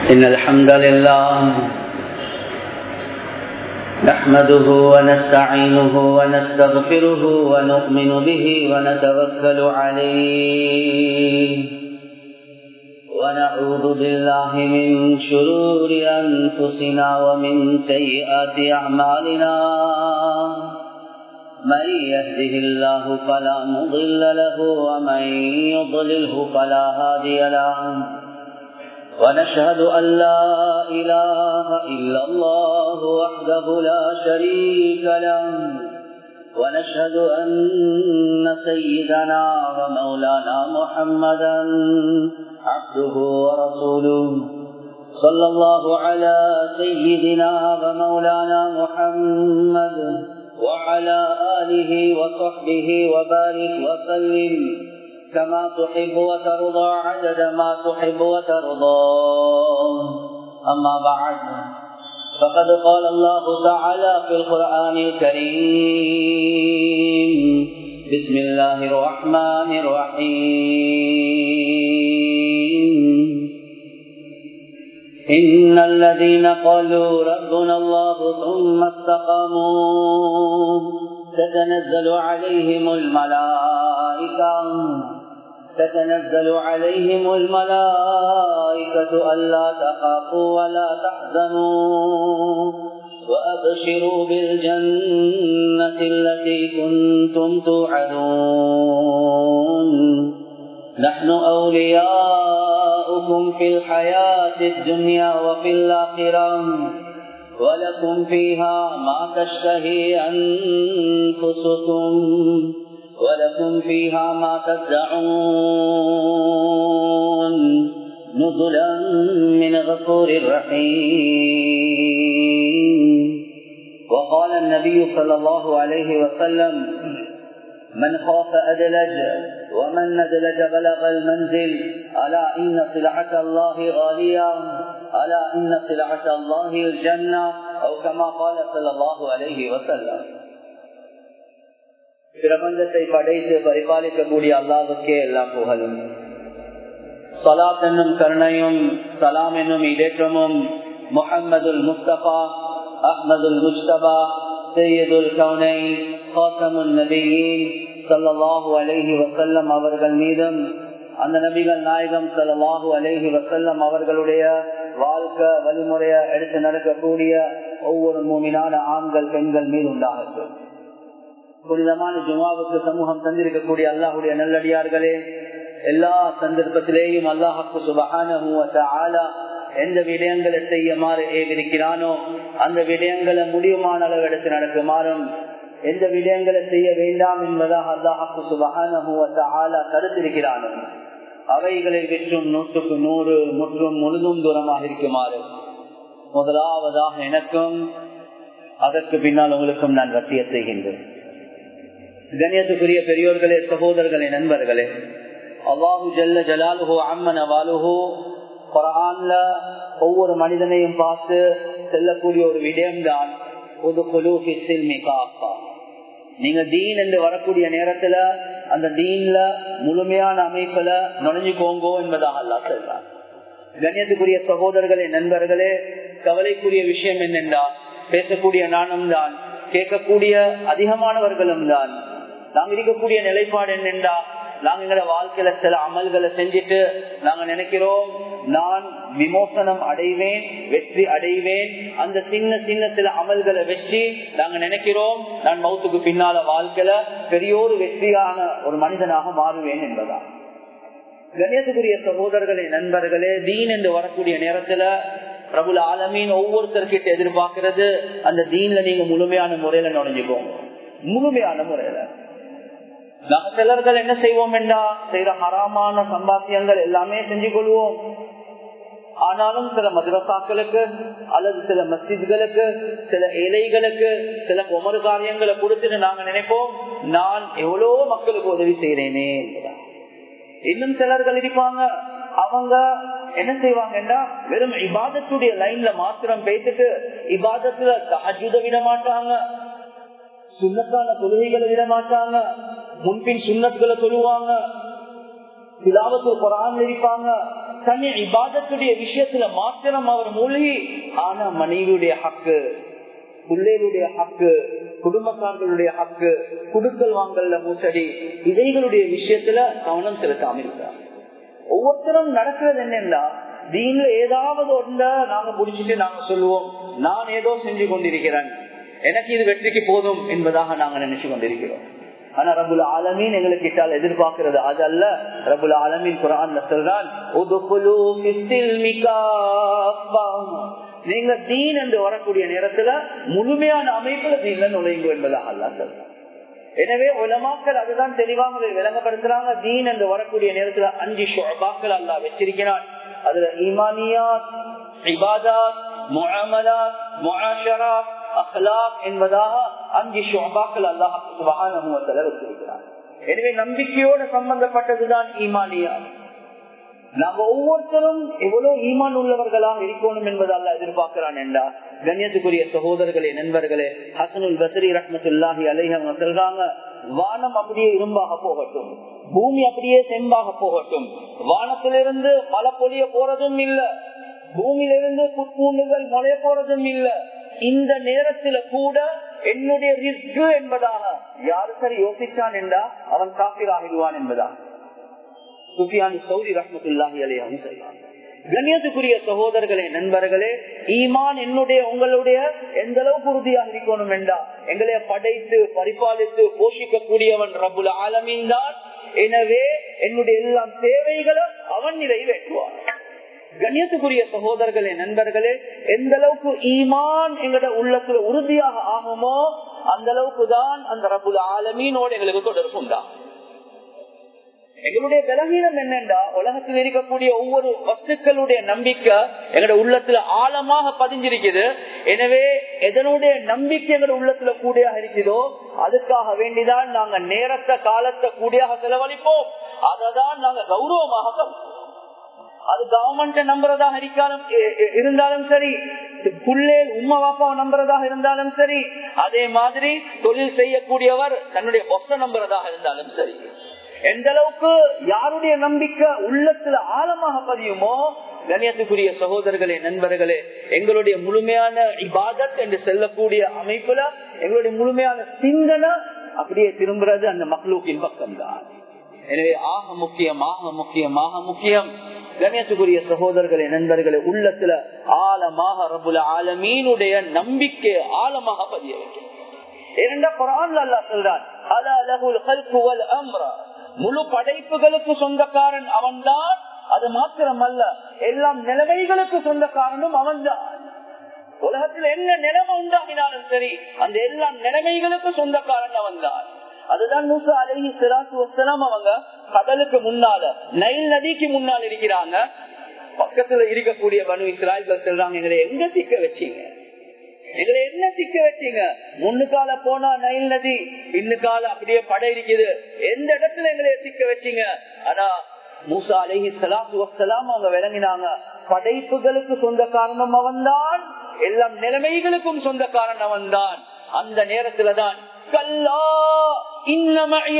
إن الحمد لله نحمده ونستعينه ونستغفره ونؤمن به ونتوكل عليه ونعوذ بالله من شرور أنفسنا ومن سيئات أعمالنا من يهده الله فلا مضل له ومن يضلله فلا هادي له ونشهد أن لا إله إلا الله وحده لا شريك له ونشهد أن سيدنا ومولانا محمدا عبده ورسوله صلى الله على سيدنا ومولانا محمد وعلى آله وصحبه وبارك وسلم كما تحب وترضى عدد ما تحب وترضى أما بعد فقد قال الله تعالى في القرآن الكريم بسم الله الرحمن الرحيم إن الذين قالوا ربنا الله ثم استقاموا تتنزل عليهم الملائكة تتنزل عليهم الملائكة ألا تخافوا ولا تحزنوا وأبشروا بالجنة التي كنتم توعدون نحن أولياؤكم في الحياة الدنيا وفي الآخرة ولكم فيها ما تشتهي أنفسكم ولكم فيها ما تدعون نزلا من غفور رحيم وقال النبي صلى الله عليه وسلم من خاف أدلج ومن ندلج بلغ المنزل ألا إن سلعة الله غالية ألا إن سلعة الله الجنة أو كما قال صلى الله عليه وسلم பிரபஞ்சத்தை படைத்து பரிபாலிக்கக்கூடிய அல்லாவுக்கே எல்லாம் புகழும் சலாத் என்னும் கருணையும் சலாம் என்னும் இடேற்றமும் முகம்மதுல் முஸ்தபா அஹ்மதுல் முஸ்தபா சையதுல் கவுனை ஹாசமுல் நபியின் சல்லாஹூ அலஹி வசல்லம் அவர்கள் மீதும் அந்த நபிகள் நாயகம் சல்லாஹூ அலஹி வசல்லம் அவர்களுடைய வாழ்க்கை வழிமுறைய எடுத்து நடக்கக்கூடிய ஒவ்வொரு மூமினான ஆண்கள் பெண்கள் மீது உண்டாகட்டும் புனிதமான ஜுமாவுக்கு சமூகம் தந்திருக்கக்கூடிய அல்லாஹுடைய நல்லடியார்களே எல்லா சந்தர்ப்பத்திலேயும் அல்லாஹாக்கு சுபகான எந்த விடயங்களை செய்யுமாறு ஏவிருக்கிறானோ அந்த விடயங்களை முடியுமான அளவு எடுத்து நடக்குமாறும் எந்த விடயங்களை செய்ய வேண்டாம் என்பதாக அல்லாஹாக்கு சுபகான கருத்திருக்கிறானோ அவைகளை விற்றும் நூற்றுக்கு நூறு முற்றும் முழுதும் தூரமாக இருக்குமாறு முதலாவதாக எனக்கும் அதற்கு பின்னால் உங்களுக்கும் நான் வட்டிய செய்கின்றேன் கண்ணியத்துக்குரிய பெரியோர்களே சகோதரர்களே நண்பர்களே அல்லாஹு ஜல்ல ஜலாலுஹோ அம்மன் அவாலுஹோ குரான்ல ஒவ்வொரு மனிதனையும் பார்த்து செல்லக்கூடிய ஒரு விடயம்தான் ஒரு குழு நீங்க தீன் என்று வரக்கூடிய நேரத்துல அந்த தீன்ல முழுமையான அமைப்புல நுழைஞ்சுக்கோங்கோ என்பதாக அல்லா சொல்றான் கண்ணியத்துக்குரிய சகோதரர்களே நண்பர்களே கவலைக்குரிய விஷயம் என்னென்றா பேசக்கூடிய நானும் தான் கேட்கக்கூடிய அதிகமானவர்களும் தான் நாங்க இருக்கக்கூடிய நிலைப்பாடு என்னென்றா நாங்க எங்களோட வாழ்க்கையில சில அமல்களை செஞ்சுட்டு நாங்க நினைக்கிறோம் நான் விமோசனம் அடைவேன் வெற்றி அடைவேன் அந்த சின்ன சின்ன சில அமல்களை வச்சு நாங்க நினைக்கிறோம் நான் மௌத்துக்கு பின்னால வாழ்க்கையில பெரியோரு வெற்றியான ஒரு மனிதனாக மாறுவேன் என்பதா கணேசக்குரிய சகோதரர்களே நண்பர்களே தீன் என்று வரக்கூடிய நேரத்துல பிரபுல ஆலமீன் ஒவ்வொருத்தர்கிட்ட எதிர்பார்க்கிறது அந்த தீன்ல நீங்க முழுமையான முறையில நுழைஞ்சுக்கோங்க முழுமையான முறையில நாங்க சிலர்கள் என்ன செய்வோம் என்றா செய்யற ஹராமான சம்பாத்தியங்கள் எல்லாமே செஞ்சு கொள்வோம் ஆனாலும் சில மதுரசாக்களுக்கு அல்லது சில மஸ்ஜித்களுக்கு சில ஏழைகளுக்கு சில ஒமரு காரியங்களை கொடுத்துட்டு நாங்க நினைப்போம் நான் எவ்வளவு மக்களுக்கு உதவி செய்யறேனே இன்னும் சிலர்கள் இருப்பாங்க அவங்க என்ன செய்வாங்கன்னா வெறும் இபாதத்துடைய லைன்ல மாத்திரம் பேசிட்டு இபாதத்துல தஹஜுத விட மாட்டாங்க சுண்ணத்தான தொழுகைகளை விட மாட்டாங்க முன்பின் சுண்ணத்துகளை சொல்லுவாங்க திலாவத்து குரான் இருப்பாங்க தனி இபாதத்துடைய விஷயத்துல மாத்திரம் அவர் மூழ்கி ஆனா மனைவியுடைய ஹக்கு பிள்ளைகளுடைய ஹக்கு குடும்பக்காரர்களுடைய ஹக்கு குடுக்கல் வாங்கல்ல மூசடி இவைகளுடைய விஷயத்துல கவனம் செலுத்தாம இருக்கிறார் ஒவ்வொருத்தரும் நடக்கிறது என்னன்னா தீன்ல ஏதாவது ஒன்ற நாங்க முடிச்சுட்டு நாங்க சொல்லுவோம் நான் ஏதோ செஞ்சு கொண்டிருக்கிறேன் எனக்கு இது வெற்றிக்கு போதும் என்பதாக நாங்க நினைச்சு கொண்டிருக்கிறோம் ஆனா ரபுல் ஆலமீன் எங்களுக்கு கிட்டால் எதிர்பார்க்கிறது அது அல்ல ரபுல் ஆலமீன் குரான் சொல்றான் நீங்க தீன் என்று வரக்கூடிய நேரத்துல முழுமையான அமைப்புல தீன்ல நுழையுங்க என்பதாக அல்ல சொல்றான் எனவே உலமாக்கள் அதுதான் தெளிவாக விளங்கப்படுத்துறாங்க தீன் என்று வரக்கூடிய நேரத்துல அஞ்சு ஷோபாக்கள் அல்லா வச்சிருக்கிறான் அதுல ஈமானியாத் இபாதாத் முஅமலாத் முஆஷராத் அஹ்லாக் என்பதாக அஞ்சு ஷோபாக்கள் அல்லாஹ் சுபஹானஹு வ தஆலா வச்சிருக்கிறார் எனவே நம்பிக்கையோடு சம்பந்தப்பட்டதுதான் ஈமானியாத் நாங்க ஒவ்வொருத்தரும் எவ்வளவு ஈமான் உள்ளவர்களாக இருக்கணும் என்பது அல்ல எதிர்பார்க்கிறான் என்றா கண்ணியத்துக்குரிய சகோதரர்களே நண்பர்களே ஹசனுல் பசரி ரஹமத்துல்லாஹி அலைஹம் சொல்றாங்க வானம் அப்படியே இரும்பாக போகட்டும் பூமி அப்படியே செம்பாக போகட்டும் வானத்திலிருந்து மழை பொழிய போறதும் இல்ல பூமியிலிருந்து புட்பூண்டுகள் முளைய போறதும் இல்ல இந்த நேரத்துல கூட என்னுடைய ரிஸ்க் என்பதாக யாரு சரி யோசிச்சான் என்றா அவன் காப்பீர் ஆகிடுவான் என்பதாக சுஃபியான் சௌரி ரஹமத்துல்லாஹி அலைஹம் செய்வாங்க கண்ணியத்துக்குரிய சகோதரர்களே நண்பர்களே ஈமான் என்னுடைய உங்களுடைய எந்த அளவுக்கு உறுதியாக இருக்கணும் என்றா எங்களை படைத்து பரிபாலித்து போஷிக்க கூடியவன் ரபுல் ஆலமீன் தான் எனவே என்னுடைய எல்லாம் தேவைகளை அவன் நிறைவேற்றுவான் கண்ணியத்துக்குரிய சகோதரர்களே நண்பர்களே எந்த அளவுக்கு ஈமான் எங்களோட உள்ளத்துல உறுதியாக ஆகுமோ அந்த அளவுக்கு தான் அந்த ரபுல் ஆலமீனோட எங்களுக்கு தொடர்பு உண்டாகும் எங்களுடைய பலகீனம் என்னென்றா உலகத்தில் இருக்கக்கூடிய ஒவ்வொரு வஸ்துக்களுடைய நம்பிக்கை எங்களோட உள்ளத்துல ஆழமாக பதிஞ்சிருக்குது எனவே எதனுடைய நம்பிக்கை எங்களோட உள்ளத்துல கூடியாக இருக்குதோ அதுக்காக வேண்டிதான் நாங்க நேரத்தை காலத்தை கூடியாக செலவழிப்போம் அததான் நாங்க கௌரவமாக அது கவர்மெண்ட் நம்புறதாக இருக்காலும் இருந்தாலும் சரி புள்ளேல் உம்மா பாப்பாவை நம்புறதாக இருந்தாலும் சரி அதே மாதிரி தொழில் செய்யக்கூடியவர் தன்னுடைய பொச நம்புறதாக இருந்தாலும் சரி எந்த அளவுக்கு யாருடைய நம்பிக்கை உள்ளத்துல ஆழமாக பதியுமோ கணியத்துக்குரிய சகோதரர்களே நண்பர்களே எங்களுடைய முழுமையான இபாதத் என்று செல்லக்கூடிய அமைப்புல எங்களுடைய முழுமையான சிந்தனை அப்படியே திரும்புறது அந்த மக்ளூக்கின் பக்கம் தான் எனவே ஆக முக்கியம் ஆக முக்கியம் ஆக முக்கியம் கணியத்துக்குரிய சகோதரர்களே நண்பர்களே உள்ளத்துல ஆழமாக ரபுல ஆலமீனுடைய நம்பிக்கை ஆழமாக பதிய வைக்கும் இரண்டா குரான் அல்லா சொல்றான் அலா லகுல் கல்கு வல் அம்ரா முழு படைப்புகளுக்கு சொந்தக்காரன் அவன்தான் அது மாத்திரமல்ல எல்லாம் நிலைமைகளுக்கு சொந்தக்காரனும் அவன்தான் உலகத்தில் என்ன நிலைமை உண்டாகினாலும் சரி அந்த எல்லா நிலைமைகளுக்கு சொந்தக்காரன் அவன்தான் அதுதான் மூசா அலஹி சிராசு வசலாம் அவங்க கடலுக்கு முன்னால நைல் நதிக்கு முன்னால் இருக்கிறாங்க பக்கத்துல இருக்கக்கூடிய பனு இஸ்ராயல்கள் சொல்றாங்க எங்களை எங்க சிக்க வச்சீங்க எங்களை என்ன சிக்க வச்சீங்க முன்னுக்கால போனா நைல் நதி பின்னுக்கால அப்படியே படை இருக்குது எந்த இடத்துல எங்களை சிக்க வச்சீங்க ஆனா மூசா அலஹி சலாத்து வசலாம் அவங்க விளங்கினாங்க படைப்புகளுக்கு சொந்த காரணம் அவன்தான் எல்லாம் நிலைமைகளுக்கும் சொந்த காரணம் அவன்தான் அந்த நேரத்துல தான் கல்லா இன்னம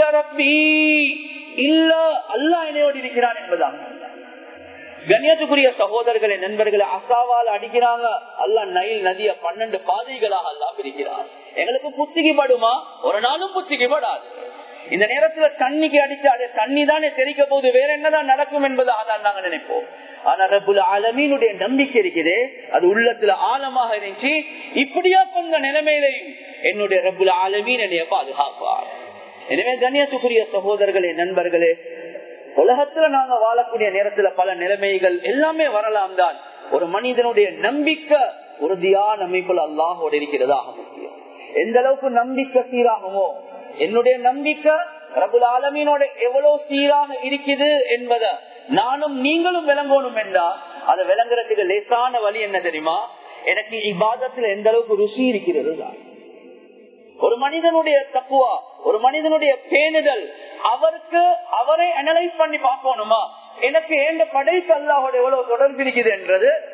இல்ல அல்லா என்னையோடு இருக்கிறான் என்பதான் கண்ணியத்துக்குரிய சகோதரர்களை நண்பர்களை அசாவால் அடிக்கிறாங்க அல்ல நைல் நதிய பன்னெண்டு பாதைகளாக அல்லா பிரிக்கிறார் எங்களுக்கு புத்திக்கு படுமா ஒரு நாளும் புத்திக்கு படாது இந்த நேரத்துல தண்ணிக்கு அடிச்சா அது தண்ணி தானே தெரிக்க போது வேற என்னதான் நடக்கும் என்பதாக தான் நாங்க நினைப்போம் ஆனா ரபுல் ஆலமீனுடைய நம்பிக்கை இருக்குது அது உள்ளத்துல ஆழமாக இருந்துச்சு இப்படியா கொஞ்ச நிலைமையிலையும் என்னுடைய ரபுல் ஆலமீன் என்னைய பாதுகாப்பார் எனவே கண்ணியத்துக்குரிய சகோதரர்களே நண்பர்களே உலகத்துல நாங்க வாழக்கூடிய நேரத்துல பல நிலைமைகள் எல்லாமே வரலாம் தான் ஒரு மனிதனுடைய நம்பிக்கை உறுதியான அமைப்புல அல்லாஹோட இருக்கிறதாக முக்கியம் எந்த அளவுக்கு நம்பிக்கை சீராகுமோ என்னுடைய நம்பிக்கை ரபுல் ஆலமீனோட எவ்வளவு சீராக இருக்குது என்பதை நானும் நீங்களும் விளங்கணும் என்றா அதை விளங்குறதுக்கு லேசான வழி என்ன தெரியுமா எனக்கு இவ்வாதத்துல எந்த அளவுக்கு ருசி இருக்கிறது தான் ஒரு மனிதனுடைய தப்புவா ஒரு மனிதனுடைய பேணுதல் அவருக்கு அவரை அனலைஸ் பண்ணி பார்க்கணுமா எனக்கு ஏண்ட படைப்பு அல்லாஹோட எவ்வளவு தொடர்பு இருக்குது என்றது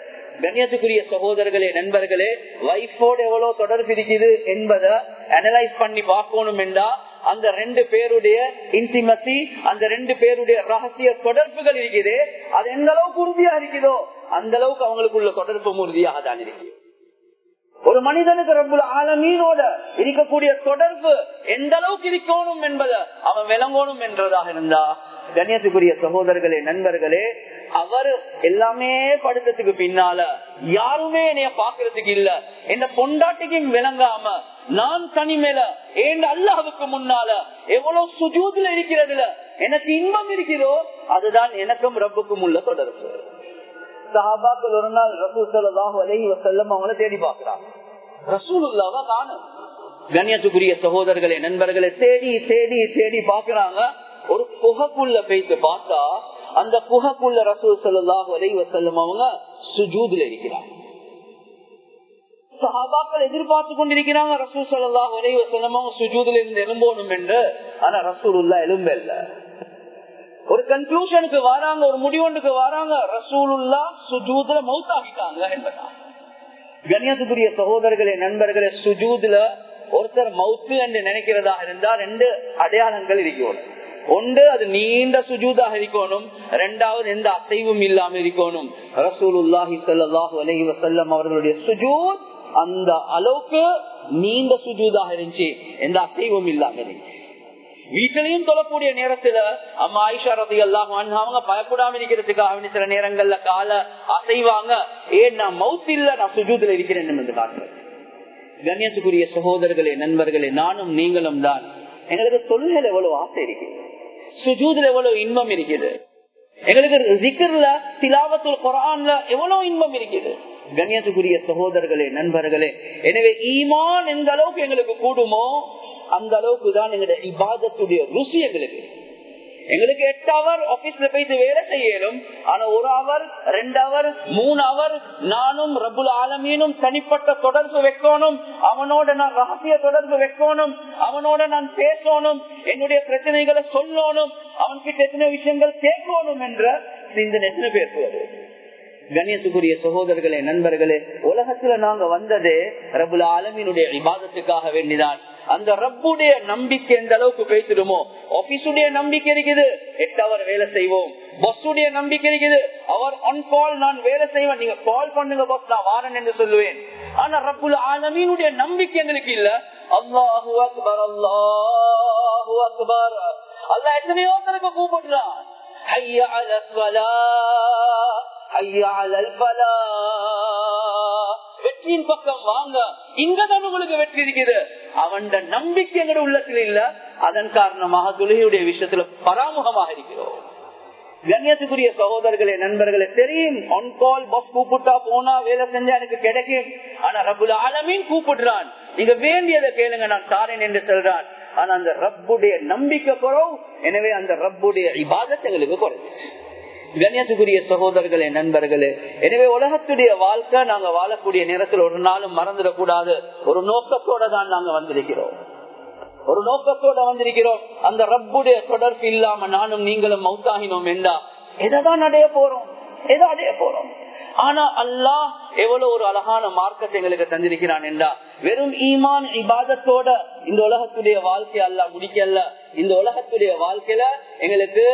கண்ணியத்துக்குரிய சகோதரர்களே நண்பர்களே வைஃபோட எவ்வளவு தொடர்பு இருக்குது என்பதை அனலைஸ் பண்ணி பார்க்கணும் என்றா அந்த ரெண்டு பேருடைய இன்டிமசி அந்த ரெண்டு பேருடைய ரகசிய தொடர்புகள் இருக்குது அது எந்த அளவுக்கு உறுதியா இருக்குதோ அந்த அளவுக்கு அவங்களுக்குள்ள தொடர்பு உறுதியாக தான் இருக்குது ஒரு மனிதனுக்கு ரப்புல ஆலமீனோட இருக்கக்கூடிய தொடர்பு எந்த அளவுக்கு இருக்கணும் என்பதை அவன் விளங்கணும் என்றதாக இருந்தா கண்ணியத்துக்குரிய சகோதரர்களே நண்பர்களே அவர் எல்லாமே படுத்ததுக்கு பின்னால யாருமே என்னைய பாக்குறதுக்கு இல்ல என்ன பொண்டாட்டிக்கும் விளங்காம நான் தனிமேல ஏன் அல்லாவுக்கு முன்னால எவ்வளவு சுஜூதுல இருக்கிறதுல எனக்கு இன்பம் இருக்கிறதோ அதுதான் எனக்கும் ரப்புக்கும் உள்ள தொடர்பு சஹாபாக்கள் ஒரு நாள் ரசூல் சல்லாஹு அலஹி வசல்லம் அவங்கள தேடி பாக்குறாங்க ரசூலுல்லாவா காணும் கண்ணியத்துக்குரிய சகோதரர்களே நண்பர்களை தேடி தேடி தேடி பாக்குறாங்க ஒரு குகைக்குள்ள போயிட்டு பார்த்தா அந்த குகைக்குள்ள ரசூல் சல்லாஹு அலஹி வசல்லம் அவங்க சுஜூதுல இருக்கிறாங்க சஹாபாக்கள் எதிர்பார்த்து கொண்டிருக்கிறாங்க ரசூல் சல்லாஹ் அலஹி வசல்லம் அவங்க சுஜூதுல இருந்து எலும்போணும் என்று ஆனா ரசூலுல்லா எலும்பல்ல ஒரு கன்க்ளூஷனுக்கு வராங்க ஒரு முடிவொன்றுக்கு வராங்க ரசூலுல்லா சுஜூதுல மௌத்தாகிட்டாங்க என்பதா கண்ணியத்துக்குரிய சகோதரர்களே நண்பர்களே சுஜூதுல ஒருத்தர் மவுத்து என்று நினைக்கிறதா இருந்தா ரெண்டு அடையாளங்கள் இருக்கணும் ஒன்று அது நீண்ட சுஜூதாக இருக்கணும் ரெண்டாவது எந்த அசைவும் இல்லாம இருக்கணும் ரசூலுல்லாஹி சல்லாஹூ அலஹி வசல்லம் அவர்களுடைய சுஜூத் அந்த அளவுக்கு நீண்ட சுஜூதாக இருந்துச்சு எந்த அசைவும் இல்லாம இருந்துச்சு வீட்டிலையும் தொழக்கூடிய நேரத்துல அம்மா ஆயிஷா ரதி எல்லாம் அவங்க பயப்படாம இருக்கிறதுக்காக சில நேரங்கள்ல கால அசைவாங்க ஏன் நான் மவுத் இல்ல நான் சுஜூத்துல இருக்கிறேன் என்று காட்டுறேன் கண்ணியத்துக்குரிய சகோதரர்களே நண்பர்களே நானும் நீங்களும் தான் எங்களுக்கு தொழில் எவ்வளவு ஆசை இருக்குது சுஜூதுல எவ்வளவு இன்பம் இருக்குது எங்களுக்கு ஜிக்கர்ல திலாவத்துல் குரான்ல எவ்வளவு இன்பம் இருக்குது கண்ணியத்துக்குரிய சகோதரர்களே நண்பர்களே எனவே ஈமான் எந்த அளவுக்கு எங்களுக்கு கூடுமோ அந்த அளவுக்கு தான் எங்களுடைய இபாதத்துடைய ருசி எங்களுக்கு எங்களுக்கு எட்டு அவர் ஆபீஸ்ல போயிட்டு வேலை செய்யணும் ஆனா ஒரு அவர் ரெண்டு அவர் மூணு அவர் நானும் ரபுல் ஆலமீனும் தனிப்பட்ட தொடர்பு வைக்கணும் அவனோட நான் ரகசிய தொடர்பு வைக்கணும் அவனோட நான் பேசணும் என்னுடைய பிரச்சனைகளை சொல்லணும் அவன்கிட்ட எத்தனை விஷயங்கள் கேட்கணும் என்ற சிந்தனை எத்தனை பேருக்கு வருவது கண்ணியத்துக்குரிய சகோதரர்களே நண்பர்களே உலகத்துல நாங்க வந்ததே ரபுல் ஆலமினுடைய விவாதத்துக்காக வேண்டிதான் அந்த ரப்புடைய நம்பிக்கை எந்த அளவுக்கு பேசிடுமோ ஆபீஸுடைய நம்பிக்கை இருக்குது எட்டு அவர் வேலை செய்வோம் பஸ்ஸுடைய நம்பிக்கை இருக்குது அவர் ஆன் கால் நான் வேலை செய்வேன் நீங்க கால் பண்ணுங்க பஸ் நான் வாரன் என்று சொல்லுவேன் ஆனா ரப்புல் ஆலமீனுடைய நம்பிக்கை எங்களுக்கு இல்ல அல்லாஹு அக்பர் அல்லாஹு அக்பர் அல்லாஹ் எத்தனையோ தனக்கு கூப்பிடுறான் ஐயா அல வெற்றியின் பக்கம் வாங்க இங்கதான் உங்களுக்கு வெற்றி இருக்குது அவன் நம்பிக்கை எங்கட உள்ளத்தில் இல்ல அதன் காரணமாக துளையுடைய விஷயத்துல பராமுகமாக இருக்கிறோம் கண்ணியத்துக்குரிய சகோதரர்களே நண்பர்களே தெரியும் ஒன் கால் பஸ் கூப்பிட்டா போனா வேலை செஞ்சா எனக்கு கிடைக்கும் ஆனா ரபுல் ஆலமீன் கூப்பிடுறான் நீங்க வேண்டியதை கேளுங்க நான் தாரேன் என்று சொல்றான் ஆனா அந்த ரப்புடைய நம்பிக்கை குறவு எனவே அந்த ரப்புடைய இபாதத்தை எங்களுக்கு குறைஞ்சு கண்ணியத்துக்குரிய சகோதரர்களே நண்பர்களே எனவே உலகத்துடைய வாழ்க்கை நாங்க வாழக்கூடிய நேரத்தில் ஒரு நாளும் மறந்துடக்கூடாது ஒரு நோக்கத்தோட தான் நாங்க வந்திருக்கிறோம் ஒரு நோக்கத்தோட வந்திருக்கிறோம் அந்த ரப்புடைய தொடர்பு இல்லாம நானும் நீங்களும் மவுத்தாகினோம் என்றா எதைதான் அடைய போறோம் எதை அடைய போறோம் ஆனா அல்லாஹ் எவ்வளவு ஒரு அழகான மார்க்கத்தை எங்களுக்கு தந்திருக்கிறான் என்றா வெறும் ஈமான் இபாதத்தோட இந்த உலகத்துடைய வாழ்க்கைய அல்ல முடிக்கல இந்த உலகத்துடைய வாழ்க்கையில எங்களுக்கு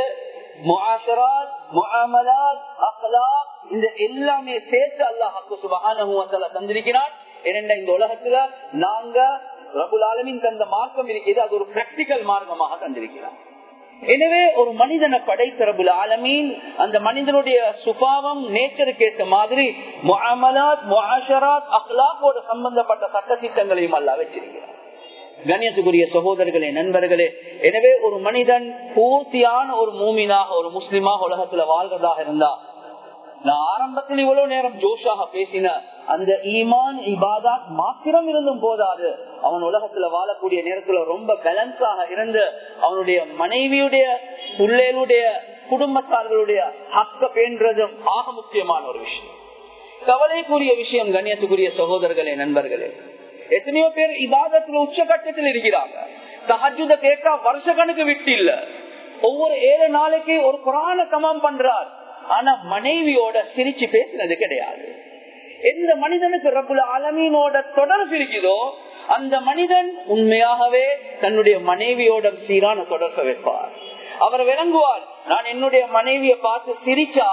முஆஷராத் முஆமலாத் அக்லாக் இந்த எல்லாமே சேர்த்து அல்லாஹ் சுபஹானஹு வ தஆலா தந்திருக்கிறான் இரண்ட இந்த உலகத்துல நாங்க ரபுல் ஆலமின் தந்த மார்க்கம் இருக்கிறது அது ஒரு பிராக்டிக்கல் மார்க்கமாக தந்திருக்கிறார் எனவே ஒரு மனிதனை படைத்த ரபுல் ஆலமீன் அந்த மனிதனுடைய சுபாவம் நேச்சருக்கு ஏற்ற மாதிரி முஅமலாத் முஆஷராத் அக்லாக்கோட சம்பந்தப்பட்ட சட்ட திட்டங்களையும் அல்ல வச்சிருக்கிறார் கண்ணியத்துக்குரிய சகோதரர்களே நண்பர்களே எனவே ஒரு மனிதன் பூர்த்தியான ஒரு மூமினாக ஒரு முஸ்லிமாக உலகத்துல வாழ்றதாக இருந்தா நான் ஆரம்பத்தில் இவ்வளவு நேரம் ஜோஷாக பேசின அந்த ஈமான் இபாதாத் மாத்திரம் இருந்தும் போதாது அவன் உலகத்துல வாழக்கூடிய நேரத்துல ரொம்ப பேலன்ஸாக இருந்து அவனுடைய மனைவியுடைய பிள்ளைகளுடைய குடும்பத்தார்களுடைய ஹக்க பேன்றதும் ஆக முக்கியமான ஒரு விஷயம் கவலைக்குரிய விஷயம் கண்ணியத்துக்குரிய சகோதரர்களே நண்பர்களே எத்தனையோ பேர் இபாதத்துல உச்சகட்டத்தில் இருக்கிறாங்க தஹஜுத கேட்டா வருஷ கணக்கு விட்டு இல்ல ஒவ்வொரு ஏழு நாளைக்கு ஒரு புராண கமம் பண்றார் ஆனா மனைவியோட சிரிச்சு பேசினது கிடையாது எந்த மனிதனுக்கு ரப்புல அலமீனோட தொடர்பு இருக்குதோ அந்த மனிதன் உண்மையாகவே தன்னுடைய மனைவியோட சீரான தொடர்பை வைப்பார் அவர் விளங்குவார் நான் என்னுடைய மனைவியை பார்த்து சிரிச்சா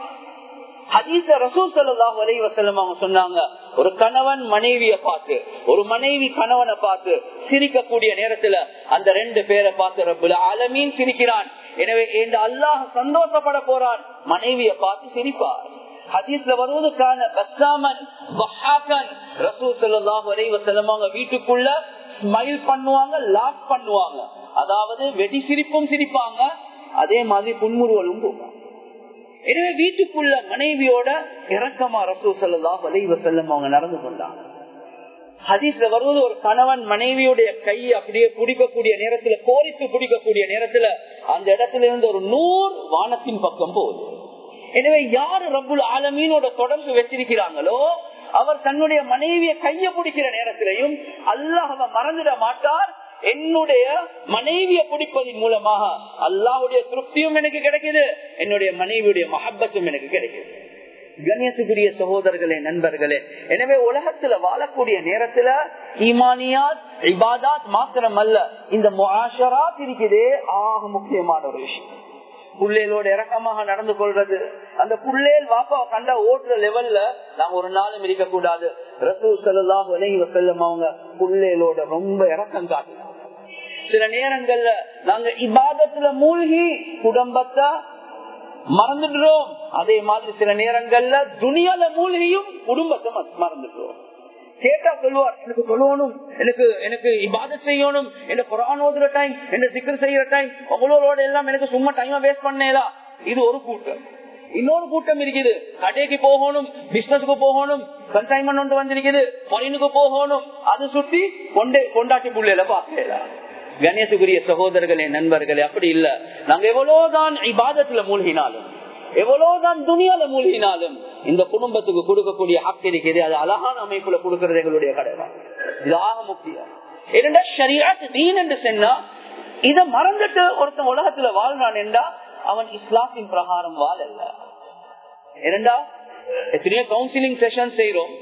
ஹதீச ரசூல் சல்லாஹ் அலை வசல்லம் அவங்க சொன்னாங்க ஒரு கணவன் மனைவிய பார்த்து ஒரு மனைவி கணவனை பார்த்து சிரிக்கக்கூடிய நேரத்துல அந்த ரெண்டு பேரை பார்த்து ரப்புல அலமீன் சிரிக்கிறான் எனவே இந்த அல்லாஹ் சந்தோஷப்பட போறான் மனைவிய பார்த்து சிரிப்பார் ஹதீஸ்ல வருவதற்கான பஸ்ஸாமன் ரசூல் சல்லாஹ் அலை வசல்லம் அவங்க வீட்டுக்குள்ள ஸ்மைல் பண்ணுவாங்க லாக் பண்ணுவாங்க அதாவது வெடி சிரிப்பும் சிரிப்பாங்க அதே மாதிரி புன்முறுவலும் போவாங்க எனவே வீட்டுக்குள்ள மனைவியோட இறக்கமா ரசூ சல்லா வலைவ செல்லம் அவங்க நடந்து கொண்டாங்க ஹதீஸ்ல வருவது ஒரு கணவன் மனைவியுடைய கையை அப்படியே பிடிக்கக்கூடிய நேரத்துல கோரித்து பிடிக்கக்கூடிய நேரத்துல அந்த இடத்துல இருந்து ஒரு நூறு வானத்தின் பக்கம் போகுது எனவே யாரு ரப்புல் ஆலமீனோட தொடர்பு வச்சிருக்கிறாங்களோ அவர் தன்னுடைய மனைவியை கைய பிடிக்கிற நேரத்திலையும் அல்லாஹ் மறந்துட மாட்டார் என்னுடைய மனைவியை பிடிப்பதன் மூலமாக அல்லாஹுடைய திருப்தியும் எனக்கு கிடைக்குது என்னுடைய மனைவியுடைய மஹப்பத்தும் எனக்கு கிடைக்குது கண்ணியத்துக்குரிய சகோதரர்களே நண்பர்களே எனவே உலகத்துல வாழக்கூடிய நேரத்துல ஈமானியாத் இபாதாத் மாத்திரம் அல்ல இந்த முஆஷராத் இருக்குதே ஆக முக்கியமான ஒரு விஷயம் புள்ளேலோட இறக்கமாக நடந்து கொள்றது அந்த புள்ளேல் வாப்பா கண்ட ஓட்டுற லெவல்ல நாங்க ஒரு நாளும் இருக்க கூடாது ரசூல் சல்லாஹ் விலகி வசல்லம் அவங்க புள்ளேலோட ரொம்ப இறக்கம் காட்டினாங்க சில நேரங்கள்ல நாங்க இபாதத்துல மூழ்கி குடும்பத்தை மறந்துடுறோம் அதே மாதிரி சில நேரங்கள்ல துணியால மூழ்கியும் குடும்பத்தை மறந்துடுறோம் கேட்டா சொல்லுவார் எனக்கு சொல்லணும் எனக்கு எனக்கு இபாத செய்யணும் என்ன குரான் ஓதுற டைம் என்ன சிக்கல் செய்யற டைம் உங்களோட எல்லாம் எனக்கு சும்மா டைம் வேஸ்ட் பண்ணேதா இது ஒரு கூட்டம் இன்னொரு கூட்டம் இருக்குது கடைக்கு போகணும் பிசினஸுக்கு போகணும் கன்சைன்மெண்ட் ஒன்று வந்திருக்குது பொரினுக்கு போகணும் அது சுத்தி கொண்டே கொண்டாட்டி புள்ளையில பாக்கலாம் கணேசுக்குரிய சகோதரர்களே நண்பர்களே அப்படி இல்ல நாங்க எவ்வளவுதான் இபாதத்துல மூழ்கினாலும் எவ்வளவுதான் துணியால மூழ்கினாலும் இந்த குடும்பத்துக்கு கொடுக்கக்கூடிய ஹக்கு இருக்குது அது அழகான அமைப்புல கொடுக்கறது எங்களுடைய கடமை இது ஆக முக்கியம் இரண்டா ஷரியாத் தீன் என்று சொன்னா இத மறந்துட்டு ஒருத்தன் உலகத்துல வாழ்றான் என்றா அவன் இஸ்லாத்தின் பிரகாரம் வாழல்ல இரண்டா எத்தனையோ கவுன்சிலிங் செஷன் செய்யறோம்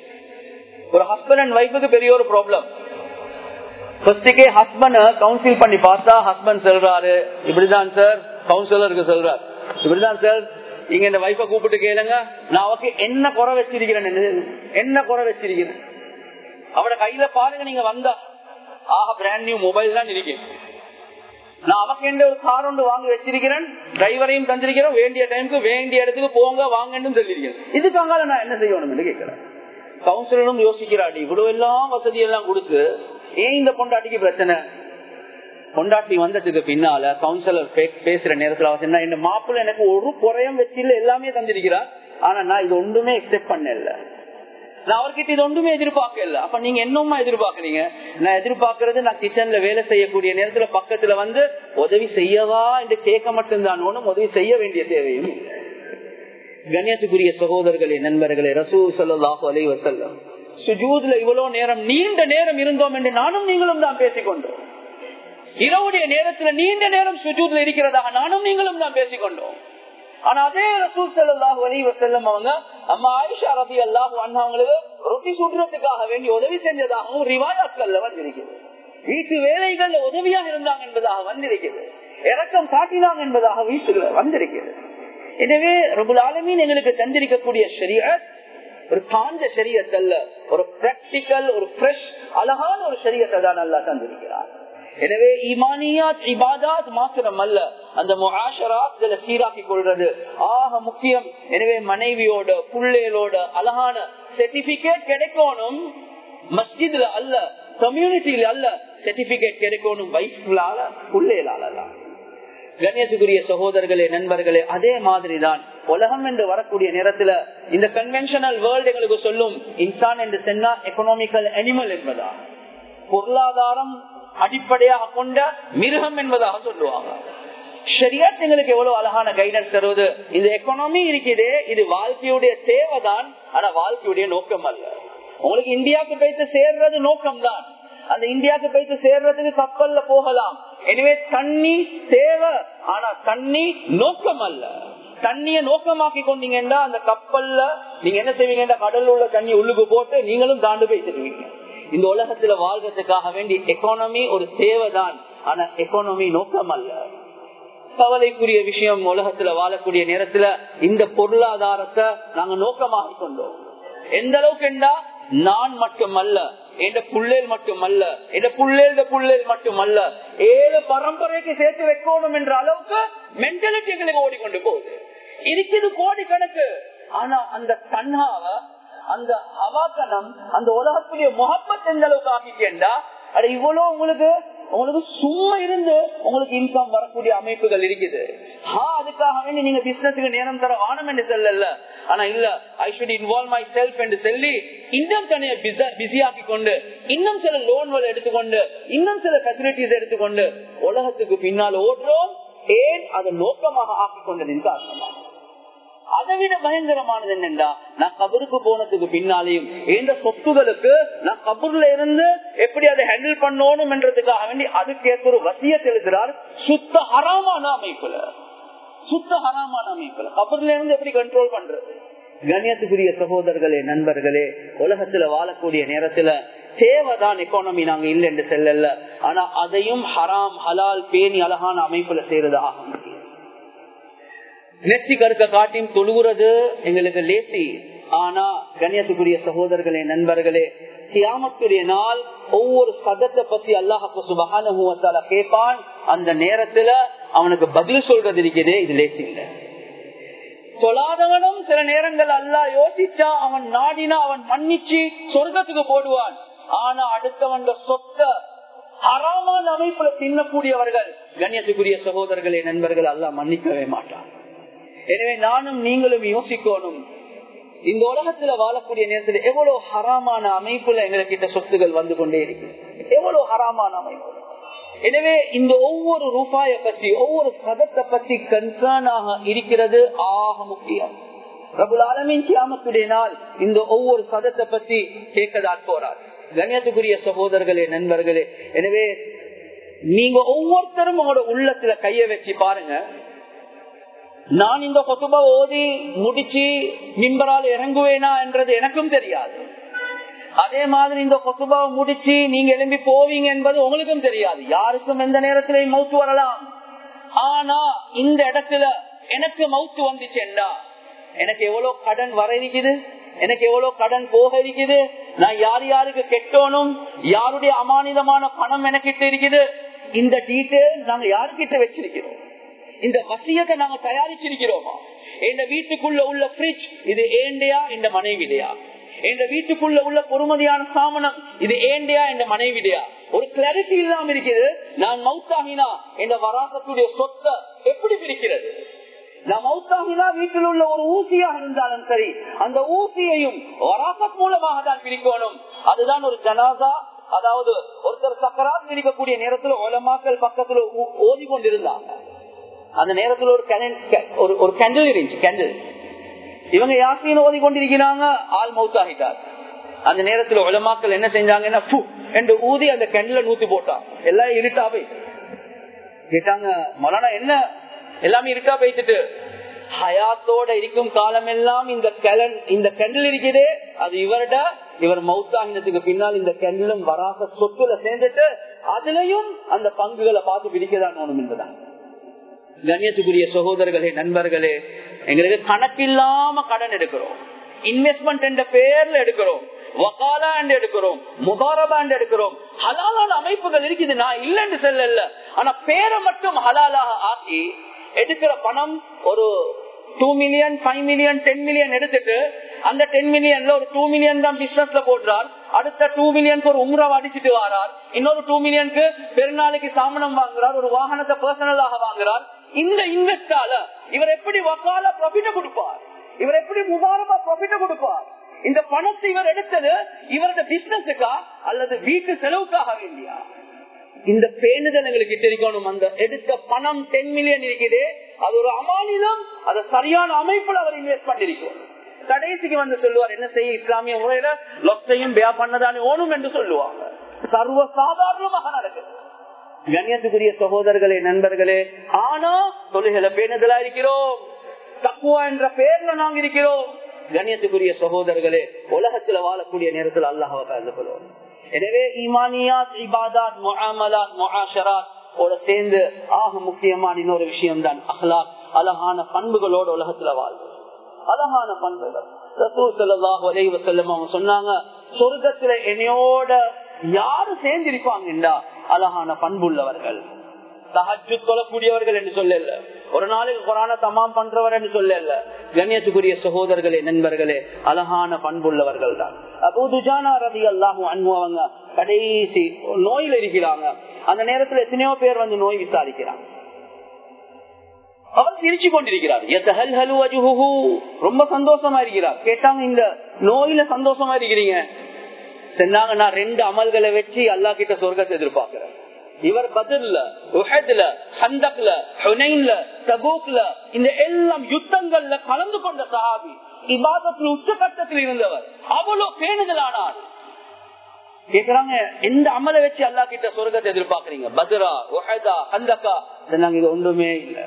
ஒரு ஹஸ்பண்ட் அண்ட் ஒய்ஃபுக்கு பெரிய ஒரு ப்ராப்ளம் ஃபர்ஸ்டுக்கே ஹஸ்பண்ட் கவுன்சில் பண்ணி பார்த்தா ஹஸ்பண்ட் சொல்றாரு இப்படிதான் சார் கவுன்சிலருக்கு சொல்றாரு இப்படிதான் சார் நீங்க இந்த வைஃப கூப்பிட்டு கேளுங்க நான் அவக்கு என்ன குறை வச்சிருக்கிறேன் என்ன குறை வச்சிருக்கிறேன் அவட கையில பாருங்க நீங்க வந்தா ஆஹா பிராண்ட் நியூ மொபைல் தான் இருக்கேன் நான் அவக்கு எந்த ஒரு கார் ஒன்று வாங்கி வச்சிருக்கிறேன் டிரைவரையும் தந்திருக்கிறேன் வேண்டிய டைமுக்கு வேண்டிய இடத்துக்கு போங்க வாங்கன்னு சொல்லியிருக்கிறேன் இதுக்காக நான் என்ன செய்யணும் கேட்கிறேன் கவுன்சிலரும் யோசிக்கிறாடி இவ்வளவு எல்லாம் வசதி எல்லாம் கொடுத்து ஏன் இந்த பொண்டாட்டிக்கு பிரச்சனை பொண்டாட்டி வந்ததுக்கு பின்னால கவுன்சிலர் பேசுற நேரத்துல என்ன இந்த மாப்பிள்ள எனக்கு ஒரு குறையும் வச்சில எல்லாமே தந்திருக்கிறார் ஆனா நான் இது ஒன்றுமே எக்ஸெப்ட் பண்ணல நான் அவர்கிட்ட இது ஒன்றுமே எதிர்பார்க்கல அப்ப நீங்க என்னமா எதிர்பார்க்கறீங்க நான் எதிர்பார்க்கறது நான் கிச்சன்ல வேலை செய்யக்கூடிய நேரத்துல பக்கத்துல வந்து உதவி செய்யவா என்று கேட்க மட்டும்தான் ஒண்ணும் உதவி செய்ய வேண்டிய தேவையும் கண்ணியத்துக்குரிய சகோதரர்களே நண்பர்களே ரசூ சல்லாஹூ அலை வசல்லம் சுஜூதுல இவ்வளவு நேரம் நீண்ட நேரம் இருந்தோம் என்று நானும் நீங்களும் தான் பேசிக்கொண்டோம் இரவுடைய நேரத்துல நீண்ட நேரம் சுஜூதுல இருக்கிறதாக நானும் நீங்களும் தான் பேசிக்கொண்டோம் ஆனா அதே ரசூல் சல்லாஹூ அலி வசல்லம் அவங்க அம்மா ஆயிஷா ரதி அல்லாஹூ அவங்களுக்கு ரொட்டி சுடுறதுக்காக வேண்டி உதவி செஞ்சதாகவும் ரிவாயாட்கள்ல வந்திருக்கிறது வீட்டு வேலைகள்ல உதவியாக இருந்தாங்க என்பதாக வந்திருக்கிறது இறக்கம் காட்டினாங்க என்பதாக வீட்டுல வந்திருக்கிறது எனவே ரபுல் ஆலமீன் எங்களுக்கு தந்திருக்கக்கூடிய ஷரியத் ஒரு காஞ்ச ஷரியத் அல்ல ஒரு பிராக்டிக்கல் ஒரு ஃப்ரெஷ் அழகான ஒரு ஷரியத்தை தான் நல்லா தந்திருக்கிறார் எனவே இமானியாத் இபாதாத் மாத்திரம் அல்ல அந்த முகாஷராத் சீராக்கி கொள்றது ஆக முக்கியம் எனவே மனைவியோட புள்ளைகளோட அழகான சர்டிபிகேட் கிடைக்கணும் மஸ்ஜித்ல அல்ல கம்யூனிட்டியில அல்ல சர்டிபிகேட் கிடைக்கணும் வைஃப்லால புள்ளைகளால கண்ணியத்துக்குரிய சகோதரர்களே நண்பர்களே அதே மாதிரிதான் உலகம் என்று வரக்கூடிய நேரத்துல இந்த கன்வென்ஷனல் வேர்ல்டு எங்களுக்கு சொல்லும் இன்சான் என்று சொன்னா எக்கனாமிக்கல் அனிமல் என்பதா பொருளாதாரம் அடிப்படையாக கொண்ட மிருகம் என்பதாக சொல்லுவாங்க ஷரியாத் எங்களுக்கு எவ்வளவு அழகான கைடன்ஸ் தருவது இந்த எக்கனாமி இருக்குதே இது வாழ்க்கையுடைய தேவைதான் ஆனா வாழ்க்கையுடைய நோக்கம் அல்ல உங்களுக்கு இந்தியாவுக்கு போயிட்டு சேர்றது நோக்கம் தான் அந்த இந்தியாவுக்கு போயிட்டு சேர்றதுக்கு கப்பல்ல போகலாம் எனவே தண்ணி தேவை ஆனா தண்ணி நோக்கம் அல்ல தண்ணிய நோக்கமாக்கி கொண்டீங்கன்னா அந்த கப்பல்ல நீங்க என்ன செய்வீங்கன்னா கடல்ல உள்ள தண்ணி உள்ளுக்கு போட்டு நீங்களும் தாண்டு போய் தருவீங்க இந்த உலகத்துல வாழ்றதுக்காக வேண்டி எக்கானமி ஒரு தேவைதான் ஆனா எக்கானமி நோக்கம் அல்ல கவலைக்குரிய விஷயம் உலகத்துல வாழக்கூடிய நேரத்துல இந்த பொருளாதாரத்தை நாங்க நோக்கமாக கொண்டோம் எந்த அளவுக்கு என்றா நான் மட்டுமல்ல எந்த புள்ளேல் மட்டுமல்ல எந்த புள்ளேல் புள்ளேல் மட்டுமல்ல ஏழு பரம்பரைக்கு சேர்த்து வைக்கணும் என்ற அளவுக்கு மென்டாலிட்டி எங்களுக்கு ஓடிக்கொண்டு போகுது இருக்குது கோடி கணக்கு ஆனா அந்த தன்னாவ அந்த அவாக்கணம் அந்த உலகத்துடைய முகப்பத் எந்த அளவுக்கு ஆக்கிட்டேன்டா அது இவ்வளவு உங்களுக்கு உங்களுக்கு சும்மா இருந்து உங்களுக்கு இன்கம் வரக்கூடிய அமைப்புகள் இருக்குது அதுக்காக வேண்டி நீங்க பிசினஸுக்கு நேரம் தர வானம் என்று சொல்லல ஆனா இல்ல I should involve myself என்று சொல்லி இன்னும் தனிய பிஸி ஆக்கி கொண்டு இன்னும் சில லோன்கள் எடுத்துக்கொண்டு இன்னும் சில பெசிலிட்டிஸ் எடுத்துக்கொண்டு உலகத்துக்கு பின்னால் ஓடுறோம் ஏன் அதை நோக்கமாக ஆக்கி கொண்டதின் காரணமாக அதை விட பயங்கரமானது என்னென்றா நான் கபருக்கு போனதுக்கு பின்னாலேயும் எந்த சொத்துகளுக்கு நான் கபூர்ல இருந்து எப்படி அதை ஹேண்டில் பண்ணணும் என்றதுக்காக வேண்டி அதுக்கேற்ற ஒரு வசியத்தை எழுதுறார் சுத்த ஹராமான அமைப்புல சுத்த ஹராமான அமைப்புல கபூர்ல இருந்து எப்படி கண்ட்ரோல் பண்றது கண்ணியத்துக்குரிய சகோதரர்களே நண்பர்களே உலகத்துல வாழக்கூடிய நேரத்துல தேவைதான் எக்கானமி நாங்க இல்லை என்று செல்லல ஆனா அதையும் ஹராம் ஹலால் பேணி அழகான அமைப்புல செய்யறது ஆக முடியும் நெத்தி கருக்க காட்டியும் தொழுகிறது எங்களுக்கு லேசி ஆனா கண்ணியத்துக்குரிய சகோதரர்களே நண்பர்களே கியாமத்துடைய நாள் ஒவ்வொரு சதத்தை பத்தி அல்லாஹு சுபகான கேட்பான் அந்த நேரத்துல அவனுக்கு பதில் சொல்றது இருக்கிறதே இது லேசி இல்லை தொழாதவனும் சில நேரங்கள் அல்லா யோசிச்சா அவன் நாடினா அவன் மன்னிச்சு சொர்க்கத்துக்கு போடுவான் ஆனா அடுத்தவன் சொத்த ஹராமான அமைப்புல தின்னக்கூடியவர்கள் கண்ணியத்துக்குரிய சகோதரர்களே நண்பர்கள் அல்லா மன்னிக்கவே மாட்டான் எனவே நானும் நீங்களும் யோசிக்கணும் இந்த உலகத்துல வாழக்கூடிய நேரத்தில் எவ்வளவு ஹராமான அமைப்புல எங்ககிட்ட சொத்துகள் வந்து கொண்டே இருக்கு எவ்வளவு ஹராமான அமைப்பு எனவே இந்த ஒவ்வொரு ரூபாய பத்தி ஒவ்வொரு சதத்தை பத்தி கன்சர்னாக இருக்கிறது ஆக முக்கியம் பிரபுல் ஆலமின் கியாமத்துடைய நாள் இந்த ஒவ்வொரு சதத்தை பத்தி கேட்கதான் போறார் கண்ணியத்துக்குரிய சகோதரர்களே நண்பர்களே எனவே நீங்க ஒவ்வொருத்தரும் உங்களோட உள்ளத்துல கைய வச்சு பாருங்க நான் இந்த கொத்துபா ஓதி முடிச்சு மிம்பரால் இறங்குவேனா என்றது எனக்கும் தெரியாது அதே மாதிரி இந்த கொத்துபாவை முடிச்சு நீங்க எழும்பி போவீங்க என்பது உங்களுக்கும் தெரியாது யாருக்கும் எந்த நேரத்திலையும் மவுத்து வரலாம் ஆனா இந்த இடத்துல எனக்கு மவுத்து வந்துச்சுண்டா எனக்கு எவ்வளவு கடன் வர இருக்குது எனக்கு எவ்வளவு கடன் போக இருக்குது நான் யார் யாருக்கு கெட்டோனும் யாருடைய அமானிதமான பணம் எனக்கிட்ட இருக்குது இந்த டீட்டெயில் நாங்க யாருக்கிட்ட வச்சிருக்கிறோம் இந்த வசியத்தை நாங்க தயாரிச்சிருக்கிறோமா எங்க வீட்டுக்குள்ள உள்ள பிரிட்ஜ் இது ஏண்டையா இந்த மனைவிடையா எங்க வீட்டுக்குள்ள உள்ள பொறுமதியான சாமனம் இது ஏண்டையா இந்த மனைவிடையா ஒரு கிளாரிட்டி இல்லாம இருக்குது நான் மவுத்தாகினா இந்த வராசத்துடைய சொத்தை எப்படி பிரிக்கிறது நான் மவுத்தாகினா வீட்டில் உள்ள ஒரு ஊசியாக இருந்தாலும் சரி அந்த ஊசியையும் வராசத் மூலமாக தான் பிரிக்கணும் அதுதான் ஒரு ஜனாதா அதாவது ஒருத்தர் சக்கராத் இருக்கக்கூடிய நேரத்தில் உலமாக்கள் பக்கத்துல ஓதி கொண்டிருந்தாங்க அந்த நேரத்தில் ஒரு ஒரு கேண்டில் இருந்துச்சு கேண்டில் இவங்க யாசின்னு ஓதி கொண்டிருக்கிறாங்க ஆள் மவுத்தாகிட்டார் அந்த நேரத்தில் உலமாக்கள் என்ன செஞ்சாங்கன்னா என்று ஊதி அந்த கெண்டில நூத்தி போட்டான் எல்லாம் இருட்டா போய் கேட்டாங்க மொலானா என்ன எல்லாமே இருட்டா போயிட்டு ஹயாத்தோட இருக்கும் காலம் எல்லாம் இந்த கெலன் இந்த கெண்டில் இருக்குதே அது இவர்ட இவர் மௌத்தாகினத்துக்கு பின்னால் இந்த கெண்டிலும் வராச சொத்துல சேர்ந்துட்டு அதுலயும் அந்த பங்குகளை பார்த்து பிரிக்கதான் ஒண்ணும் என்பதான் கண்ணியத்துக்குரிய சகோதரர்களே நண்பர்களே எங்களுக்கு கணக்கில்லாம கடன் எடுக்கிறோம் இன்வெஸ்ட்மெண்ட் என்ற பேர்ல எடுக்கிறோம் வக்காலா எடுக்கிறோம் முபாரபா எடுக்கிறோம் ஹலாலான அமைப்புகள் இருக்குது நான் இல்லைன்னு சொல்லல ஆனா பேரை மட்டும் ஹலாலாக ஆக்கி எடுக்கிற பணம் ஒரு two million five million ten million எடுத்துட்டு அந்த டென் மில்லியன்ல ஒரு டூ மில்லியன் தான் பிசினஸ்ல போடுறார் அடுத்த டூ மில்லியனுக்கு ஒரு உம்ரா அடிச்சுட்டு வாரார் இன்னொரு டூ மில்லியனுக்கு பெருநாளைக்கு சாமனம் வாங்குறார் ஒரு வாகனத்தை பர்சனலாக வாங்குறார் இந்த இன்வெஸ்டால இவர் எப்படி வக்கால ப்ராஃபிட்ட கொடுப்பார் இவர் எப்படி முபாரபா ப்ராஃபிட்ட கொடுப்பார் இந்த பணத்தை இவர் எடுத்தது இவரது பிசினஸுக்கா அல்லது வீட்டு செலவுக்காக வேண்டியா இந்த பேணுதல் எங்களுக்கு இருக்கணும் அந்த எடுத்த பணம் டென் மில்லியன் இருக்குது அது ஒரு அமானிதம் அதை சரியான அமைப்புல அவர் இன்வெஸ்ட் பண்ணிருக்கோம் கடைசிக்கு வந்து சொல்லுவார் என்ன செய்ய இஸ்லாமிய முறையில லொத்தையும் பியா பண்ணதானே ஓணும் என்று சொல்லுவாங்க சர்வ சாதாரணமாக நடக்குது கண்ணியத்துக்குரிய சகோதரர்களே நண்பர்களே ஆனா தொழுகளை பேணுதலா இருக்கிறோம் தக்குவா என்ற பேர்ல நாங்க இருக்கிறோம் கண்ணியத்துக்குரிய சகோதரர்களே உலகத்துல வாழக்கூடிய நேரத்தில் அல்லாஹாவை கலந்து கொள்வோம் எனவே ஈமானியாத் இபாதாத் முஆமலாத் முஆஷராத் ஓட சேர்ந்து ஆக முக்கியமான இன்னொரு விஷயம் தான் அஹ்லாக் அழகான பண்புகளோட உலகத்துல வாழ்வு அழகான பண்புகள் ரசூல் ஸல்லல்லாஹு அலைஹி வஸல்லம் அவங்க சொன்னாங்க சொர்க்கத்துல என்னையோட யாரு சேர்ந்திருப்பாங்கடா அழகான பண்புள்ளவர்கள் தஹஜ்ஜு தொழக்கூடியவர்கள் என்று சொல்லல ஒரு நாளைக்கு குரான தமாம் பண்றவர் என்று சொல்லல கண்ணியத்துக்குரிய சகோதரர்களே நண்பர்களே அழகான பண்புள்ளவர்கள் தான் அபூதுஜானா ரதி அல்லாஹு அவங்க கடைசி நோயில இருக்கிறாங்க அந்த நேரத்துல எத்தனையோ பேர் வந்து நோய் விசாரிக்கிறாங்க அவர் சிரிச்சு கொண்டிருக்கிறார் ரொம்ப சந்தோஷமா இருக்கிறார் கேட்டாங்க இந்த நோயில சந்தோஷமா இருக்கிறீங்க சொன்னாங்க நான் ரெண்டு அமல்களை வச்சு அல்லா கிட்ட சொர்க்கத்தை எதிர்பார்க்கிறேன் இவர் பதில்ல உஹத்ல ஹந்தக்ல ஹுனைன்ல தபூக்ல இந்த எல்லாம் யுத்தங்கள்ல கலந்து கொண்ட சஹாபி இபாதத்தில் உச்சகட்டத்தில் இருந்தவர் அவ்வளவு பேணுதலானார் கேக்குறாங்க எந்த அமலை வச்சு அல்லா கிட்ட சொர்க்கத்தை எதிர்பார்க்கறீங்க பத்ரா உஹதா ஹந்தக்கா நாங்க இது ஒன்றுமே இல்ல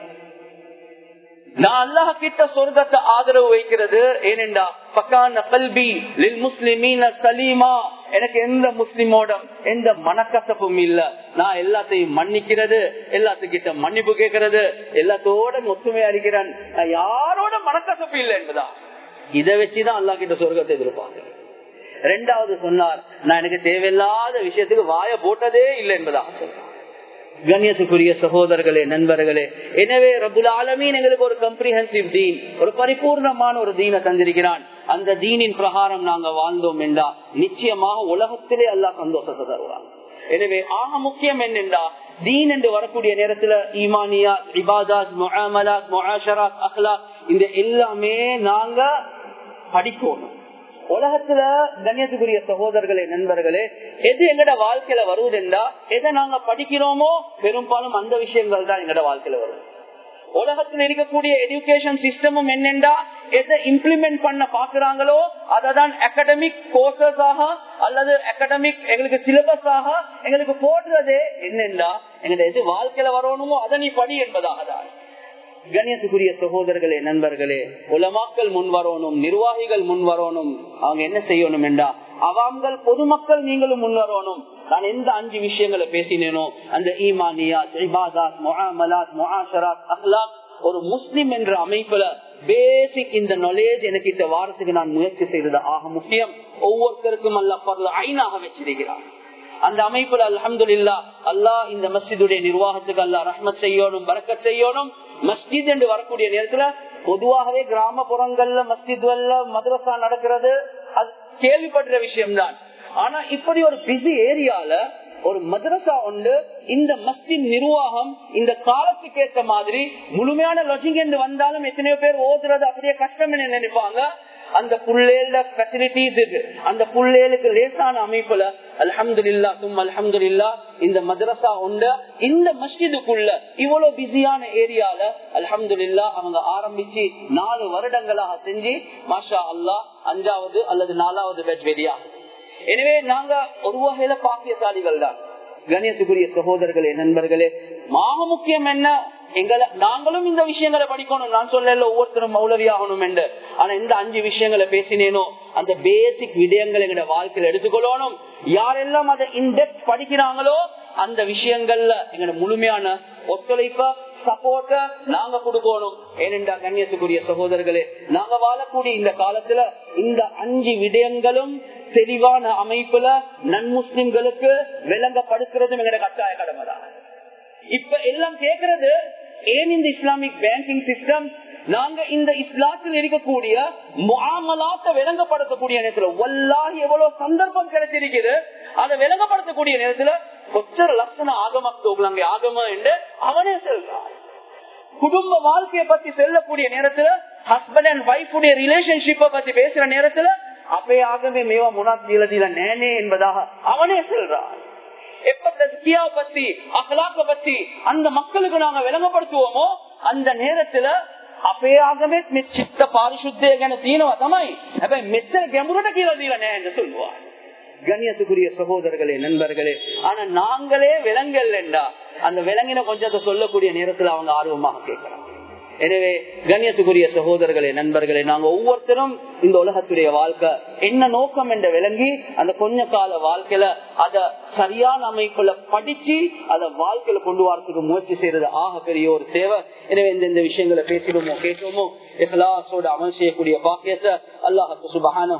நான் அல்லாஹ் கிட்ட சொர்க்கத்தை ஆதரவு வைக்கிறது ஏனென்றா பக்கான கல்வி லில் முஸ்லிமீன சலீமா எனக்கு எந்த முஸ்லிமோட எந்த மனக்கசப்பும் இல்ல நான் எல்லாத்தையும் மன்னிக்கிறது எல்லாத்துக்கிட்ட மன்னிப்பு கேட்கறது எல்லாத்தோட ஒத்துமையா இருக்கிறேன் நான் யாரோட மனக்கசப்பு இல்லை என்பதா இதை வச்சுதான் அல்லா கிட்ட சொர்க்கத்தை எதிர்பார்க்கிறேன் ரெண்டாவது சொன்னார் நான் எனக்கு தேவையில்லாத விஷயத்துக்கு வாய போட்டதே இல்லை என்பதாக சொல்றார் கண்ணியத்துக்குரிய சகோதரர்களே நண்பர்களே எனவே ரபுல் ஆலமீன் எங்களுக்கு ஒரு கம்ப்ரிஹென்சிவ் தீன் ஒரு பரிபூர்ணமான ஒரு தீனை தந்திருக்கிறான் அந்த தீனின் பிரகாரம் நாங்க வாழ்ந்தோம் என்றா நிச்சயமாக உலகத்திலே அல்லா சந்தோஷத்தை தருவான் எனவே ஆக முக்கியம் என்னென்றா தீன் என்று வரக்கூடிய நேரத்துல ஈமானியா இபாதாத் முஆமலாத் முஆஷராத் அஹ்லாக் இந்த எல்லாமே நாங்க படிக்கணும் உலகத்துல கண்ணியத்துக்குரிய சகோதரர்களே நண்பர்களே எது எங்கட வாழ்க்கையில வருவதென்றா எதை நாங்க படிக்கிறோமோ பெரும்பாலும் அந்த விஷயங்கள் தான் எங்கட வாழ்க்கையில வரும் உலகத்தில் இருக்கக்கூடிய எஜுகேஷன் சிஸ்டமும் என்னென்றா எதை இம்ப்ளிமெண்ட் பண்ண பாக்குறாங்களோ அததான் அகடமிக் கோர்சஸ் ஆக அல்லது அகடமிக் எங்களுக்கு சிலபஸ் ஆக எங்களுக்கு போடுறதே என்னென்றா எங்களை எது வாழ்க்கையில வரணுமோ அதை நீ படி என்பதாக தான் கண்ணியத்துக்குரிய சகோதரர்களே நண்பர்களே உலமாக்கள் முன் வரணும் நிர்வாகிகள் முன் வரணும் அவங்க என்ன செய்யணும் என்றா அவாம்கள் பொதுமக்கள் நீங்களும் முன் வரணும் நான் எந்த அஞ்சு விஷயங்களை பேசினேனோ அந்த ஈமானியா இபாதாத் முஆமலாத் முஆஷராத் அஹ்லாக் ஒரு முஸ்லிம் என்ற அமைப்புல பேசிக் இந்த நாலேஜ் எனக்கு இந்த வாரத்துக்கு நான் முயற்சி செய்தது ஆக முக்கியம் ஒவ்வொருத்தருக்கும் அல்ல பரல ஐநாக வச்சிருக்கிறார் அந்த அமைப்புல அலமது இல்லா அல்லாஹ் இந்த மஸ்ஜிதுடைய நிர்வாகத்துக்கு அல்லா ரஹ்மத் செய்யணும் பறக்க செய்யணும் மஸ்ஜித் என்று வரக்கூடிய நேரத்துல பொதுவாகவே கிராமப்புறங்கள்ல மஸ்ஜித்ல மதரசா நடக்கிறது அது கேள்விப்படுற விஷயம்தான் ஆனா இப்படி ஒரு பிஸி ஏரியால ஒரு மதரசா உண்டு இந்த மஸ்ஜித் நிர்வாகம் இந்த காலத்துக்கு ஏற்ற மாதிரி முழுமையான லொஜிங் என்று வந்தாலும் எத்தனையோ பேர் ஓதுறது அப்படியே கஷ்டம் நினைப்பாங்க அந்த புள்ளேல பெசிலிட்டிஸ் இருக்கு அந்த புள்ளேலுக்கு லேசான அமைப்புல அல்ஹம்துல்லா தும் அல்ஹம்துல்லா இந்த மதரசா உண்டு இந்த மஸ்ஜிதுக்குள்ள இவ்வளவு பிஸியான ஏரியால அல்ஹம்துல்லா அவங்க ஆரம்பிச்சு நாலு வருடங்களாக செஞ்சு மாஷா அல்லா அஞ்சாவது அல்லது நாலாவது பேட்ச் வெளியா எனவே நாங்க ஒரு வகையில பாக்கியசாலிகள் தான் கணேசுக்குரிய சகோதரர்களே நண்பர்களே மாக முக்கியம் என்ன எங்களை நாங்களும் இந்த விஷயங்களை படிக்கணும் நான் சொல்லல ஒவ்வொருத்தரும் மௌலவி ஆகணும் என்று ஆனா இந்த அஞ்சு விஷயங்களை பேசினேனோ அந்த பேசிக் விடயங்கள் எங்க வாழ்க்கையில எடுத்துக்கொள்ளணும் யாரெல்லாம் அதை இன்டெப்த் படிக்கிறாங்களோ அந்த விஷயங்கள்ல எங்களோட முழுமையான ஒத்துழைப்ப சப்போர்ட்ட நாங்க கொடுக்கணும் ஏனென்றா கண்ணியத்துக்குரிய சகோதரர்களே நாங்க வாழக்கூடிய இந்த காலத்துல இந்த அஞ்சு விடயங்களும் தெளிவான அமைப்புல நன்முஸ்லிம்களுக்கு விளங்கப்படுத்துறதும் எங்களோட கட்டாய கடமைதான் இப்ப எல்லாம் கேட்கறது ஏன் இந்த இஸ்லாமிக் பேங்கிங் சிஸ்டம் நாங்க இந்த இஸ்லாத்தில் இருக்கக்கூடிய முகாமலாத்த விளங்கப்படுத்தக்கூடிய நேரத்துல வல்லாஹி எவ்வளவு சந்தர்ப்பம் கிடைச்சிருக்குது அதை விளங்கப்படுத்தக்கூடிய நேரத்துல கொச்சர லட்சண ஆகம தோகுலாங்க ஆகம என்று அவனே சொல்றான் குடும்ப வாழ்க்கையை பத்தி செல்லக்கூடிய நேரத்துல ஹஸ்பண்ட் அண்ட் ஒய்ஃப் உடைய ரிலேஷன்ஷிப்பை பத்தி பேசுற நேரத்துல அப்பயாகவே மேவா முனாத்தியில நேனே என்பதாக அவனே சொல்றான் எப்ப தஸ்கியா பத்தி அகலாக்க பத்தி அந்த மக்களுக்கு நாங்க விளங்கப்படுத்துவோமோ அந்த நேரத்துல අපේආගමෙත් මෙ චිත්ත පාරිශුද්ධය ගැන තියෙනවා තමයි. හැබැයි මෙච්චර ගැඹුරට කියලා දීලා නෑ என்று சொல்லுவார். கண்ணியத்துக்குரிய சகோதரர்களே நண்பர்களே ஆனா நாங்களே விலங்கல் என்றா அந்த விலங்கின கொஞ்சத்தை சொல்லக்கூடிய நேரத்துல அவங்க ஆர்வமாக கேட்கிறாங்க எனவே கண்ணியத்துக்குரிய சகோதரர்களே நண்பர்களே நாங்க ஒவ்வொருத்தரும் இந்த உலகத்துடைய வாழ்க்கை என்ன நோக்கம் என்ற விளங்கி அந்த கொஞ்ச கால வாழ்க்கையில அத சரியான அமைப்புல படிச்சு அத வாழ்க்கையில கொண்டு வரத்துக்கு முயற்சி செய்யறது ஆக பெரிய ஒரு தேவை எனவே இந்த இந்த விஷயங்களை பேசிடுமோ கேட்டோமோ இஹ்லாசோட அமல் செய்யக்கூடிய பாக்கியத்தை அல்லாஹு சுபஹான